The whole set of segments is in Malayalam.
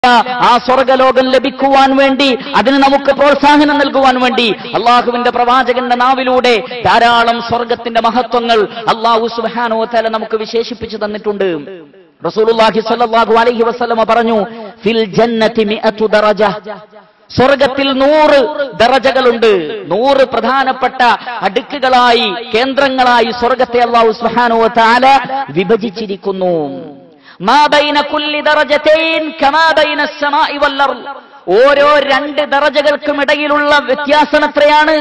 ആ സ്വർഗലോകം ലഭിക്കുവാൻ വേണ്ടി അതിന് നമുക്ക് പ്രോത്സാഹനം നൽകുവാൻ വേണ്ടി അള്ളാഹുവിന്റെ പ്രവാചകന്റെ നാവിലൂടെ ധാരാളം സ്വർഗത്തിന്റെ മഹത്വങ്ങൾ അള്ളാഹു സുബാനോ തല നമുക്ക് വിശേഷിപ്പിച്ചു തന്നിട്ടുണ്ട് റസൂലുള്ളാഹി സ്വല്ലല്ലാഹു അലൈഹി വസല്ലമ പറഞ്ഞു ഫിൽ ജന്നതി മിഅതു ദറജ സ്വർഗത്തിൽ നൂറ് ദറജകളുണ്ട് നൂറ് പ്രധാനപ്പെട്ട അടുക്കുകളായി കേന്ദ്രങ്ങളായി സ്വർഗത്തെ അള്ളാഹു സുബ്ഹാനഹു വ തആല വിഭജിച്ചിരിക്കുന്നു മാ ബൈന കുല്ലി ദറജതൈൻ കമാ ബൈന السماء والارض ഓരോ രണ്ട് ദറജകൾക്കും ഇടയിലുള്ള വ്യത്യാസം എത്രയാണ്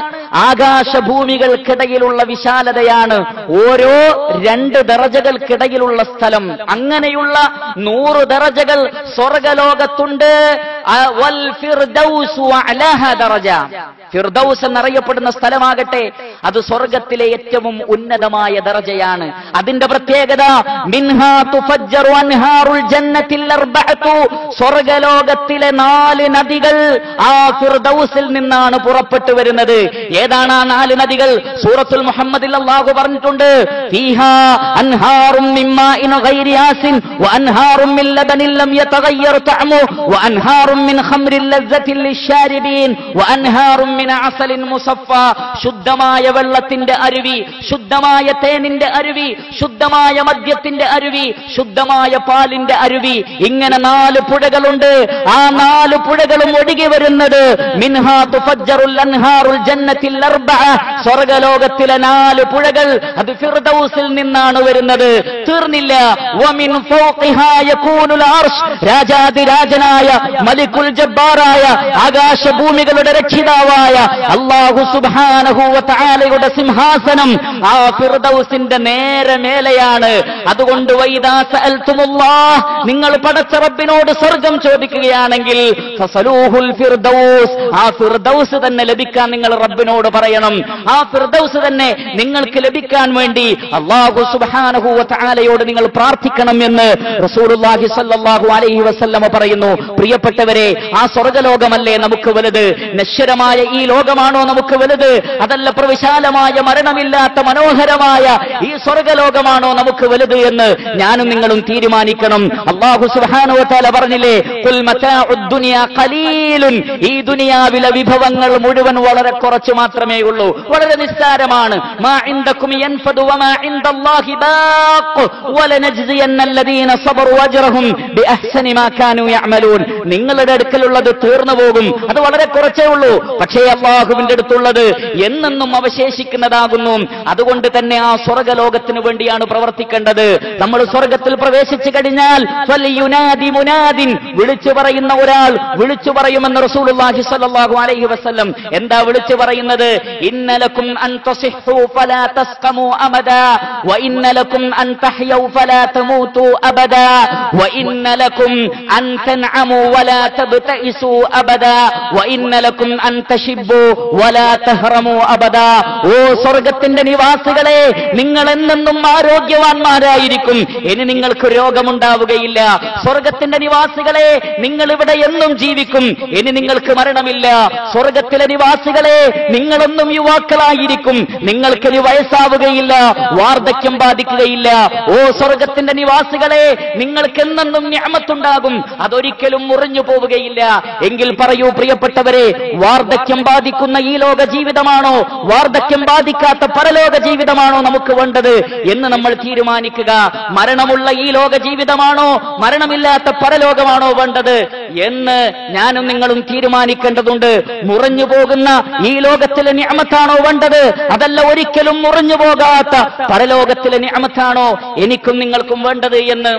ആകാശഭൂമികൾക്കിടയിലുള്ള വിശാലതയാണ് ഓരോ രണ്ട് ദറജകൾക്കിടയിലുള്ള സ്ഥലം അങ്ങനെയുള്ള നൂറ് ദറജകൾ സ്വർഗലോകത്തുണ്ട് ആ, വൽ ഫിർദൗസു അലഹ ദറജ ഫിർദൗസ് എന്നറിയപ്പെടുന്ന സ്ഥലമാകട്ടെ അത് സ്വർഗത്തിലെ ഏറ്റവും ഉന്നതമായ ദറജയാണ് അതിന്റെ പ്രത്യേകത മിൻഹാ തുഫജ്ജറു അൻഹാറുൽ ജന്നത്തിൽ അർബഅതു സ്വർഗലോകത്തിലെ നാല് നദികൾ ആ ഫിർദൗസിൽ നിന്നാണ് പുറപ്പെട്ടു വരുന്നത് ഏതാണ് ആ നാല് നദികൾ സൂറത്തുൽ മുഹമ്മദിൽ അല്ലാഹു പറഞ്ഞിട്ടുണ്ട് ഫീഹാ അൻഹാറും മിൻ മാഇൻ ഗൈരി ആസിൻ വഅൻഹാറും മിൻ ലബനിൻ ലം യതഗയ്യർ തഅമു വഅൻഹാറും മിൻ ഖംറിൻ ലസ്സത്തിൻ ലിശ്ശാരിബീൻ വഅൻഹാറും മിൻ അസലിൻ മുസഫ ശുദ്ധമായ വെള്ളത്തിന്റെ അരുവി ശുദ്ധമായ തേനിന്റെ അരുവി ശുദ്ധമായ മദ്യത്തിന്റെ അരുവി ശുദ്ധമായ പാലിന്റെ അരുവി ഇങ്ങനെ നാല് പുഴകളുണ്ട് ആ നാല് പുഴകളും ഒഴുകി വരുന്നത് മിൻഹാ തുഫജ്ജറുൽ അൻഹാറുൽ ജന്നത്തിൽ അർബഅ സ്വർഗലോകത്തിലെ നാല് പുഴകൾ അത് ഫിർദൗസിൽ നിന്നാണ് വരുന്നത് തീർന്നില്ല വമിൻ ഫൗഖിഹാ യകൂനുൽ അർശ് രാജാതിരാജനായ മലിക്കുൽ ജബ്ബാറായ ആകാശഭൂമികളുടെ രക്ഷിതാവായ അല്ലാഹു സുബ്ഹാനഹു വ തആലയുടെ സിംഹാസനം ആ ഫിർദൗസിന്റെ നേരെ മേലെയാണ് അതുകൊണ്ട് വൈദാ സഅൽതുമുല്ലാഹ് നിങ്ങൾ പടച്ച റബ്ബിനോട് സ്വർഗം ചോദിക്കുകയാണെങ്കിൽ ഫസലൂഹുൽ ഫിർദൗസ് ആ ഫിർദൗസ് തന്നെ ലഭിക്കാൻ നിങ്ങൾ റബ്ബിനോട് പറയണം ആ ഫിർദൗസ് തന്നെ നിങ്ങൾക്ക് ലഭിക്കാൻ വേണ്ടി അള്ളാഹു സുബ്ഹാനഹു വ തആലയോട് നിങ്ങൾ പ്രാർത്ഥിക്കണം എന്ന് റസൂലുള്ളാഹി സ്വല്ലല്ലാഹു അലൈഹി വസല്ലമ പറയുന്നു പ്രിയപ്പെട്ടവരെ ആ സ്വർഗലോകമല്ലേ നമുക്ക് വലുത് നശ്വരമായ ഈ ലോകമാണോ നമുക്ക് വലുത് അതല്ല പ്രവിശാലമായ മരണമില്ലാത്ത മനോഹരമായ ഈ സ്വർഗലോകമാണോ നമുക്ക് വലുത് എന്ന് ഞാനും നിങ്ങളും തീരുമാനിക്കണം അള്ളാഹു സുബ്ഹാനഹു വ തആല പറഞ്ഞില്ലേ ഖുൽ മതാഉദ് ദുനിയ ഖലീലുൻ ഈ ദുനിയാവിലെ വിഭവങ്ങൾ മുഴുവൻ വളരെ കുറച്ച് മാത്രമേ ഉള്ളൂ വളരെ നിസ്സാരമാണ് മാ ഇൻദകും യൻഫദു വമാ ഇൻദല്ലാഹി ബാഖ് വലനജ്സിയന്ന അല്ലദീന സബറു അജ്റഹും ബിഅഹ്സനി മാ കാനൂ യഅമലൂൻ നിങ്ങളുടെ അടുക്കലുള്ളത് തീർന്നു പോകും അത് വളരെ കുറച്ചേ ഉള്ളൂ പക്ഷേ അള്ളാഹുവിന്റെ അടുത്തുള്ളത് എന്നെന്നും അവശേഷിക്കുന്നതാകുന്നു അതുകൊണ്ട് തന്നെ ആ സ്വർഗലോകത്തിന് വേണ്ടിയാണ് പ്രവർത്തിക്കേണ്ടത് നമ്മൾ സ്വർഗത്തിൽ പ്രവേശിച്ചു കഴിഞ്ഞാൽ ഫൽയുനാദി മുനാദിൻ വിളിച്ചു പറയുന്ന ഒരാൾ വിളിച്ചു പറയുമെന്ന് റസൂലുള്ളാഹി സ്വല്ലല്ലാഹു അലൈഹി വസല്ലം എന്താ വിളിച്ചു പറയുന്നത് ഇന്നലക്കും അൻ തസിഹു ഫലാ തസ്കമു അമദാ വ ഇന്നലക്കും അൻ തഹ്യൗ ഫലാ തമൂതു അബദാ വ ഇന്നലക്കും അൻ തൻഅമു വലാ തബ്തഇസു അബദാ വ ഇന്നലക്കും അൻ തശിബ്ബു വലാ തഹ്റമു അബദാ ഓ സ്വർഗത്തിന്റെ നിവാസികളെ നിങ്ങൾ എന്നെന്നും ആരോഗ്യവാന്മാരായിരിക്കും ഇനി നിങ്ങൾക്ക് രോഗമുണ്ടാവുകയില്ല സ്വർഗത്തിന്റെ നിവാസികളെ നിങ്ങൾ ഇവിടെ എന്നും ജീവിക്കും ഇനി നിങ്ങൾക്ക് മരണമില്ല സ്വർഗത്തിലെ നിവാസികളെ നിങ്ങളെന്നും യുവാക്കളായിരിക്കും നിങ്ങൾക്ക് ഇനി വയസ്സാവുകയില്ല വാർദ്ധക്യം ബാധിക്കുകയില്ല ഓ സ്വർഗത്തിന്റെ നിവാസികളെ നിങ്ങൾക്ക് എന്നെന്നും ഞാമത്തുണ്ടാകും അതൊരിക്കലും മുറിഞ്ഞു പോവുകയില്ല എങ്കിൽ പറയൂ പ്രിയപ്പെട്ടവരെ വാർദ്ധക്യം ബാധിക്കുന്ന ഈ ലോക ജീവിതമാണോ വാർദ്ധക്യം ബാധിക്കാത്ത പരലോക ജീവിതമാണോ നമുക്ക് വേണ്ടത് എന്ന് നമ്മൾ തീരുമാനിക്കുക മരണമുള്ള ഈ ലോക ജീവിതമാണോ മരണമില്ലാത്ത പരലോകമാണോ വേണ്ടത് എന്ന് ഞാനും നിങ്ങളും തീരുമാനിക്കേണ്ടതുണ്ട് മുറിഞ്ഞു പോകുന്ന ഈ ലോകത്തിലെ നിയമത്താണോ വേണ്ടത് അതല്ല ഒരിക്കലും മുറിഞ്ഞു പോകാത്ത പരലോകത്തിലെ നിയമത്താണോ എനിക്കും നിങ്ങൾക്കും വേണ്ടത് എന്ന്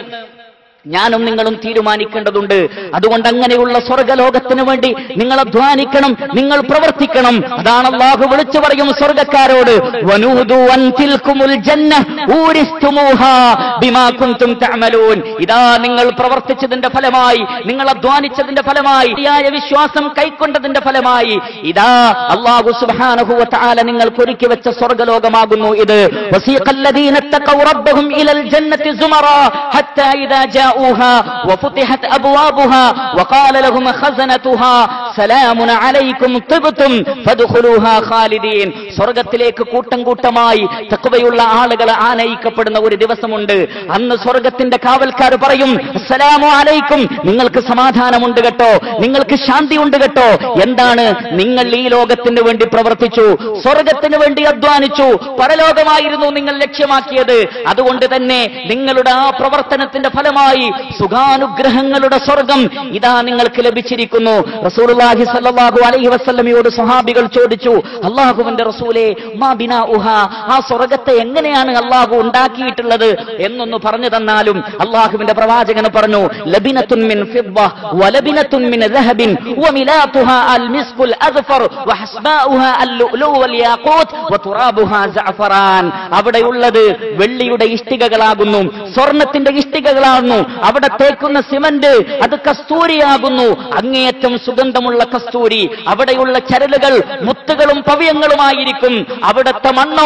ഞാനും നിങ്ങളും തീരുമാനിക്കേണ്ടതുണ്ട് അതുകൊണ്ട് അങ്ങനെയുള്ള സ്വർഗലോകത്തിന് വേണ്ടി നിങ്ങൾ അധ്വാനിക്കണം നിങ്ങൾ പ്രവർത്തിക്കണം അതാണ് അള്ളാഹു വിളിച്ചു പറയും സ്വർഗക്കാരോട് വനൂദു അൻ തിൽക്കുമുൽ ജന്ന ഊരിസ്തുമൂഹാ ബിമാ കുൻതും തഅമലൂൻ ഇതാ നിങ്ങൾ പ്രവർത്തിച്ചതിന്റെ ഫലമായി നിങ്ങൾ അധ്വാനിച്ചതിന്റെ ഫലമായി ശരിയായ വിശ്വാസം കൈക്കൊണ്ടതിന്റെ ഫലമായി ഇതാ അള്ളാഹു സുബ്ഹാനഹു വ തആല നിങ്ങൾക്ക് ഒരുക്കി വെച്ച സ്വർഗലോകമാകുന്നു ഇത് വസീഖല്ലദീന തഖൗ റബ്ബഹും ഇലൽ ജന്നത്തി സുമറാ ഹത്താ ഇദാ جاءوها وفتحت أبوابها وقال لهم خزنتها സലാമുൻ അലൈക്കും തിബ്തും ഫദ്ഖുലൂഹാ ഖാലിദീൻ സ്വർഗ്ഗത്തിലേക്ക് കൂട്ടം കൂട്ടമായി തഖ്വയുള്ള ആളുകൾ ആനയിക്കപ്പെടുന്ന ഒരു ദിവസമുണ്ട് അന്ന് സ്വർഗത്തിന്റെ കാവൽക്കാർ പറയും അസ്സലാമു അലൈക്കും നിങ്ങൾക്ക് സമാധാനമുണ്ട് കേട്ടോ നിങ്ങൾക്ക് ശാന്തി ഉണ്ട് കേട്ടോ എന്താണ് നിങ്ങൾ ഈ ലോകത്തിന് വേണ്ടി പ്രവർത്തിച്ചു സ്വർഗത്തിന് വേണ്ടി അധ്വാനിച്ചു പരലോകമായിരുന്നു നിങ്ങൾ ലക്ഷ്യമാക്കിയത് അതുകൊണ്ട് തന്നെ നിങ്ങളുടെ ആ പ്രവർത്തനത്തിന്റെ ഫലമായി സുഖാനുഗ്രഹങ്ങളുടെ സ്വർഗം ഇതാ നിങ്ങൾക്ക് ലഭിച്ചിരിക്കുന്നു റസൂലുള്ളാഹി സ്വല്ലല്ലാഹു അലൈഹി വസല്ലമയോട് സ്വഹാബികൾ ചോദിച്ചു അള്ളാഹുവിന്റെ റസൂലേ മാ ബിനാ ഉഹ ആ സ്വർഗത്തെ എങ്ങനെയാണ് അള്ളാഹു ഉണ്ടാക്കിയിട്ടുള്ളത് എന്നൊന്ന് പറഞ്ഞു തന്നാലും അള്ളാഹുവിന്റെ പ്രവാചകൻ പറഞ്ഞു ലബിനത്തുൻ മിൻ ഫിദ്ദ വലബിനത്തുൻ മിൻ ദഹബിൻ വമിലാതുഹാ അൽ മിസ്കുൽ അസ്ഫർ വഹസ്ബാഉഹാ അൽ ലുഅ്ലു വൽ യാഖൂത്ത് വതുറാബുഹാ സഅഫറാൻ അവിടെയുള്ളത് വെള്ളിയുടെ ഇഷ്ടികകളാകുന്നു സ്വർണത്തിന്റെ ഇഷ്ടികകളാകുന്നു അവിടെ തേക്കുന്ന സിമന്റ് അത് കസ്തൂരിയാകുന്നു അങ്ങേയറ്റം സുഗന്ധമുള്ള കസ്തൂരി അവിടെയുള്ള ചരലുകൾ മുത്തുകളും പവ്യങ്ങളുമായിരിക്കും അവിടത്തെ മണ്ണോ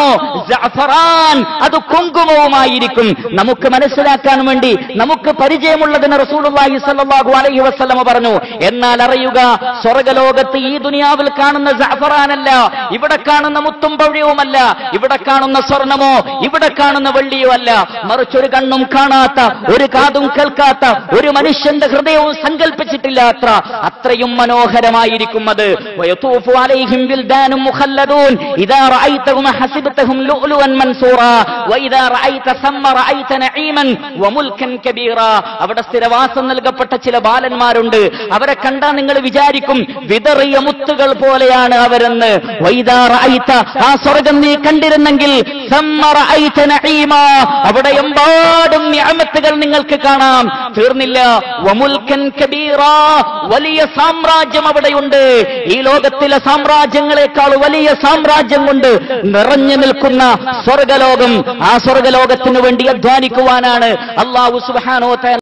ജഅഫറാൻ അത് കുങ്കുമവുമായിരിക്കും നമുക്ക് മനസ്സിലാക്കാൻ വേണ്ടി നമുക്ക് പരിചയമുള്ളതിന് റസൂലുള്ളാഹി സ്വല്ലല്ലാഹു അലൈഹി വസല്ലമ പറഞ്ഞു എന്നാൽ അറിയുക സ്വർഗലോകത്ത് ഈ ദുനിയാവിൽ കാണുന്ന ജഅഫറാനല്ല ഇവിടെ കാണുന്ന മുത്തും പവ്യവുമല്ല ഇവിടെ കാണുന്ന സ്വർണമോ ഇവിടെ കാണുന്ന വെള്ളിയോ അല്ല മറിച്ചൊരു കണ്ണും കാണാത്ത ഒരു കാതും കേൾക്കാത്ത ഒരു മനുഷ്യന്റെ ഹൃദയവും സങ്കല്പിച്ചിട്ടില്ലാത്ര അത്രയും മനോഹരമായിരിക്കും അത് വയതൂഫു അലൈഹിം വിൽദാനും മുഖല്ലദൂൻ ഇദാ റഅയ്തഹും ഹസിബ്തഹും ലുഅ്ലുഅൻ മൻസൂറാ വഇദാ റഅയ്ത സമ്മ റഅയ്ത നഈമൻ വമുൽക്കൻ കബീറ അവിടെ സ്ഥിരവാസം നൽകപ്പെട്ട ചില ബാലന്മാരുണ്ട് അവരെ കണ്ടാൽ നിങ്ങൾ വിചാരിക്കും വിതറിയ മുത്തുകൾ പോലെയാണ് അവരെന്ന് വൈദാ റഅയ്ത ആ സ്വർഗം നീ കണ്ടിരുന്നെങ്കിൽ സമ്മ റഅയ്ത നഈമ അവിടെ എമ്പാടും നിഅമത്തുകൾ നിങ്ങൾക്ക് കാണാം തീർന്നില്ല വമുൽക്കൻ കബീറ വലിയ സാമ്രാജ്യം അവിടെയുണ്ട് ഈ ലോകത്തിലെ സാമ്രാജ്യങ്ങളെക്കാൾ വലിയ സാമ്രാജ്യം കൊണ്ട് നിറഞ്ഞു നിൽക്കുന്ന സ്വർഗലോകം ആ സ്വർഗലോകത്തിന് വേണ്ടി അധ്വാനിക്കുവാനാണ് അള്ളാഹു സുബ്ഹാനഹു വ തആല